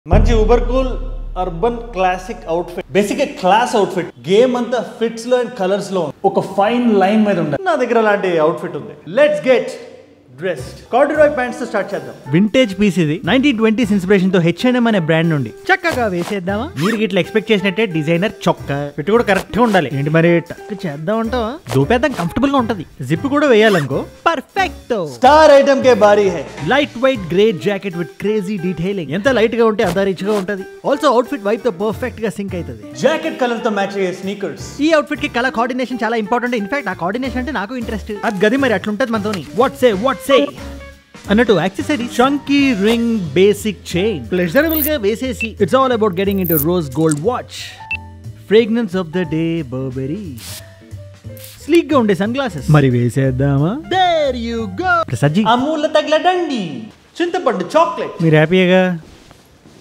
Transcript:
మంచి uber cool urban classic outfit basic class outfit game అంతా fits లో and colours లో ఉంది. ఒక ఫైన్ లైన్ మీద ఉండాలి నా దగ్గర అలాంటి అవుట్ఫిట్ ఉంది let's get dressed corduroy pants తో స్టార్ట్ చేద్దాం వింటేజ్ పీస్ ఇది నైన్టీన్ ట్వంటీస్ ఇన్స్పిరేషన్ తో హెచ్ఎన్ఎం అనే బ్రాండ్ నుండి చక్కగా వేసేద్దామా మీరు ఇట్లా ఎక్స్పెక్ట్ చేసినట్టే డిజైనర్ చొక్కా పెట్టి కూడా కరెక్ట్ గా ఉండాలి ఏంటి మరి టక్ చేద్దాం అంటావా దూపేద్దాం కంఫర్టబుల్ గా ఉంటది జిప్ కూడా వేయాలనుకో పర్ఫెక్ట్ స్టార్ ఐటమ్ కే బారీ highlight white grey jacket with crazy detailing ఎంత లైట్ గా ఉంటే అంత రిచ్ గా ఉంటది ఆల్సో అవుట్ఫిట్ వైట్ తో పర్ఫెక్ట్ గా సింక్ అవుతుంది జాకెట్ కలర్ తో మ్యాచ్ అయ్యే స్నీకర్స్ ఈ అవుట్ఫిట్ కి కలర్ కోఆర్డినేషన్ చాలా ఇంపార్టెంట్ ఇన్ఫాక్ట్ ఆ కోఆర్డినేషన్ అంటే నాకు ఇంట్రెస్ట్ అది గది మరి అట్లుంటది మనతోని వాట్ సే వాట్ సే అన్నట్టు accessory chunky ring basic chain pleasurable గా వేసేసి it's all about getting in rose gold watch fragrance of the day Burberry sleek గా ఉండే సన్ గ్లాసెస్ మరి వేసేద్దామా there you go Prasad ji అమూల తగలడండి చింతపండు చాక్లెట్ మీరు హ్యాపీగా